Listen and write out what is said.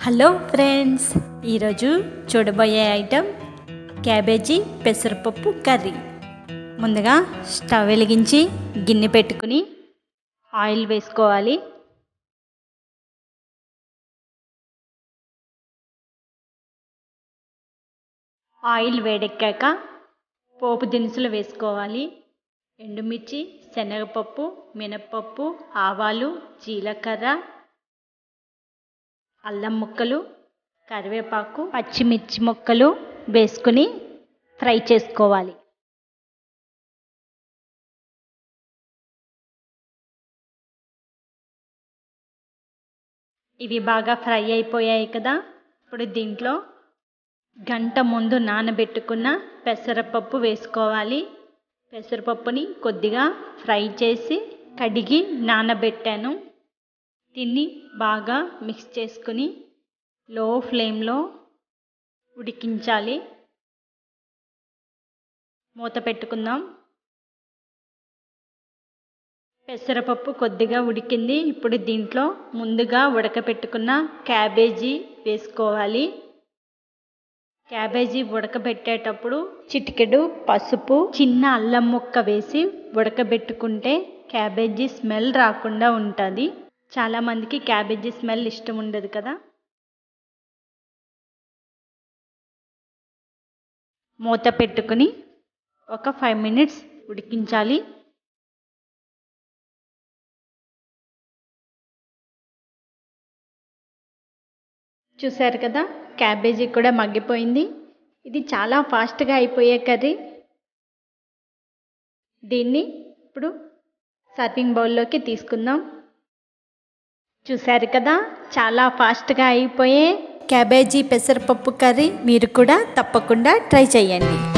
hello friends ఈరోజు చూడబోయే item cabbage పెసరపప్పు కర్రీ ముందుగా స్టవ్ వెలిగించి గిన్నె పెట్టుకుని ఆయిల్ వేసుకోవాలి ఆయిల్ వేడెక్కాక పోపు దినుసులు వేసుకోవాలి ఎండుమిర్చి శనగపప్పు మినప్పప్పు ఆవాలు జీలకర్ర అల్లం ముక్కలు కరివేపాకు పచ్చిమిర్చి ముక్కలు వేసుకుని ఫ్రై చేసుకోవాలి ఇవి బాగా ఫ్రై అయిపోయాయి కదా ఇప్పుడు దీంట్లో గంట ముందు నానబెట్టుకున్న పెసరపప్పు వేసుకోవాలి పెసరపప్పుని కొద్దిగా ఫ్రై చేసి కడిగి నానబెట్టాను దీన్ని బాగా మిక్స్ చేసుకుని లో ఫ్లేమ్లో ఉడికించాలి మూత పెట్టుకుందాం పెసరపప్పు కొద్దిగా ఉడికింది ఇప్పుడు దీంట్లో ముందుగా ఉడకపెట్టుకున్న క్యాబేజీ వేసుకోవాలి క్యాబేజీ ఉడకబెట్టేటప్పుడు చిటికెడు పసుపు చిన్న అల్లం ముక్క వేసి ఉడకబెట్టుకుంటే క్యాబేజీ స్మెల్ రాకుండా ఉంటుంది చాలామందికి క్యాబేజీ స్మెల్ ఇష్టం ఉండదు కదా మూత పెట్టుకుని ఒక ఫైవ్ మినిట్స్ ఉడికించాలి చూసారు కదా క్యాబేజీ కూడా మగ్గిపోయింది ఇది చాలా ఫాస్ట్గా అయిపోయే కర్రీ దీన్ని ఇప్పుడు సర్వింగ్ బౌల్లోకి తీసుకుందాం చూసారు కదా చాలా ఫాస్ట్గా అయిపోయే క్యాబేజీ పెసరపప్పు కర్రీ మీరు కూడా తప్పకుండా ట్రై చేయండి